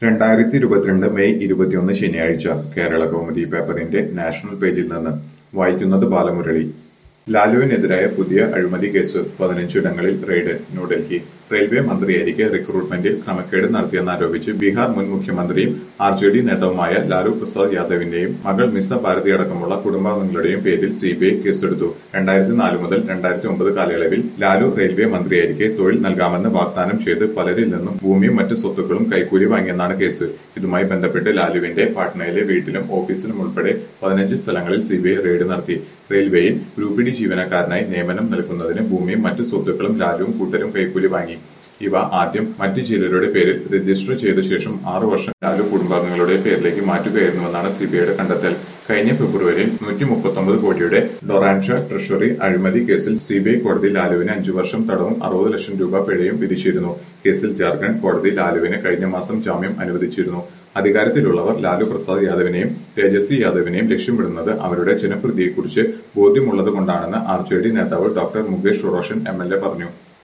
രണ്ടായിരത്തി ഇരുപത്തിരണ്ട് മെയ് ഇരുപത്തിയൊന്ന് ശനിയാഴ്ച കേരള കൗമുദി പേപ്പറിന്റെ നാഷണൽ പേജിൽ നിന്ന് വായിക്കുന്നത് ബാലമുരളി ലാലുവിനെതിരായ പുതിയ അഴിമതി കേസ് പതിനഞ്ചിടങ്ങളിൽ റെയ്ഡ് ന്യൂഡൽഹി റെയിൽവേ മന്ത്രിയായിരിക്കെ റിക്രൂട്ട്മെന്റിൽ ക്രമക്കേട് നടത്തിയെന്നാരോപിച്ച് ബീഹാർ മുൻ മുഖ്യമന്ത്രിയും ആർ ജെ ഡി നേതാവുമായ ലാലു പ്രസാദ് യാദവിന്റെയും മകൾ മിസ ഭാരതി അടക്കമുള്ള കുടുംബാംഗങ്ങളുടെയും പേരിൽ സിബിഐ കേസെടുത്തു രണ്ടായിരത്തി നാല് മുതൽ രണ്ടായിരത്തി ഒമ്പത് കാലയളവിൽ ലാലു റെയിൽവേ മന്ത്രിയായിരിക്കെ തൊഴിൽ നൽകാമെന്ന് വാഗ്ദാനം ചെയ്ത് പലരിൽ നിന്നും ഭൂമിയും മറ്റ് സ്വത്തുക്കളും കൈക്കൂലി വാങ്ങിയെന്നാണ് കേസ് ഇതുമായി ബന്ധപ്പെട്ട് ലാലുവിന്റെ പാട്നയിലെ വീട്ടിലും ഓഫീസിലും ഉൾപ്പെടെ പതിനഞ്ച് സ്ഥലങ്ങളിൽ സിബിഐ റെയ്ഡ് നടത്തി റെയിൽവേയിൽ ഗ്രൂപ്പ് ഡി ജീവനക്കാരനായി നിയമനം നൽകുന്നതിന് ഭൂമിയും മറ്റ് സ്വത്തുക്കളും ലാലുവും കൂട്ടരും കൈക്കൂലി വാങ്ങി ഇവ ആദ്യം മറ്റു ചിലരുടെ പേരിൽ രജിസ്റ്റർ ചെയ്ത ശേഷം ആറു വർഷം ലാലു കുടുംബാംഗങ്ങളുടെ പേരിലേക്ക് മാറ്റുകയായിരുന്നുവെന്നാണ് സിബിഐയുടെ കണ്ടെത്തൽ കഴിഞ്ഞ ഫെബ്രുവരിയിൽ നൂറ്റി മുപ്പത്തൊമ്പത് കോടിയുടെ ഡൊറാൻഷ ട്രഷറി അഴിമതി കേസിൽ സിബിഐ കോടതി ലാലുവിന് അഞ്ചു വർഷം തടവും അറുപത് ലക്ഷം രൂപ പിഴയും വിധിച്ചിരുന്നു കേസിൽ ജാർഖണ്ഡ് കോടതി ലാലുവിന് കഴിഞ്ഞ മാസം ജാമ്യം അനുവദിച്ചിരുന്നു അധികാരത്തിലുള്ളവർ ലാലു പ്രസാദ് യാദവിനെയും തേജസ്വി യാദവിനെയും ലക്ഷ്യമിടുന്നത് അവരുടെ ജനപ്രീതിയെക്കുറിച്ച് ബോധ്യമുള്ളതുകൊണ്ടാണെന്ന് ആർ ജെ ഡി നേതാവ് doctor Mukesh Roshan M L A പറഞ്ഞു